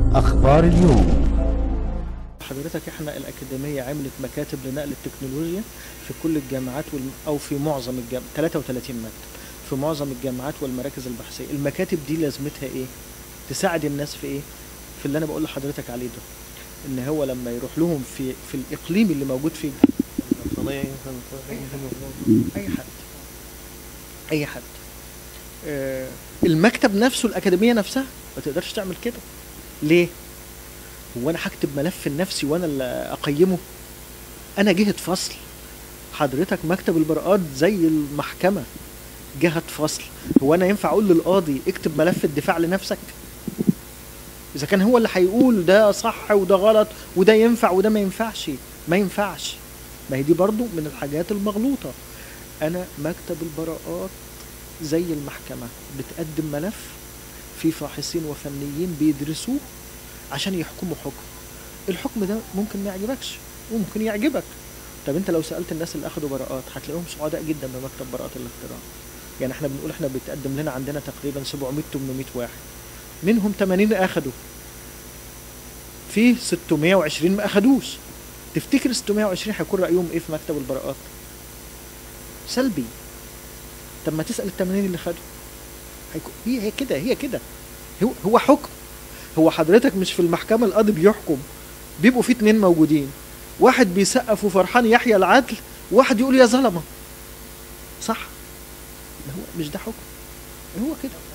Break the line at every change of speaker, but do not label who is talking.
أخبار اليوم
حضرتك احنا الأكاديمية عملت مكاتب لنقل التكنولوجيا في كل الجامعات والم... أو في معظم الجامعات 33 مكتب في معظم الجامعات والمراكز البحثية المكاتب دي لازمتها إيه؟ تساعد الناس في إيه؟ في اللي أنا بقول لحضرتك عليه ده إن هو لما يروح لهم في في الإقليم اللي موجود فيه أي حد أي حد آه المكتب نفسه الأكاديمية نفسها ما تقدرش تعمل كده ليه؟ هو انا هكتب ملف لنفسي وانا اللي اقيمه انا جهه فصل حضرتك مكتب البراءات زي المحكمه جهه فصل هو انا ينفع اقول للقاضي اكتب ملف الدفاع لنفسك اذا كان هو اللي هيقول ده صح وده غلط وده ينفع وده ما ينفعش ما ينفعش ما هي دي برضو من الحاجات المغلوطه انا مكتب البراءات زي المحكمه بتقدم ملف في فاحصين وفنيين بيدرسوه عشان يحكموا حكم الحكم ده ممكن ما يعجبكش وممكن يعجبك طب انت لو سالت الناس اللي اخدوا براءات هتلاقيهم سعداء جدا بمكتب براءات الاختراع يعني احنا بنقول احنا بيتقدم لنا عندنا تقريبا 700 800 واحد منهم 80 اخدوا في 620 ما اخدوش تفتكر 620 هيكون رايهم ايه في مكتب البراءات سلبي طب ما تسال ال 80 اللي خدوا هيكون هي هي كده هي كده هو هو حكم هو حضرتك مش في المحكمة القاضي بيحكم بيبقوا في اتنين موجودين واحد بيسقف وفرحان يحيى العدل واحد يقول يا ظلمة صح هو مش ده حكم هو كده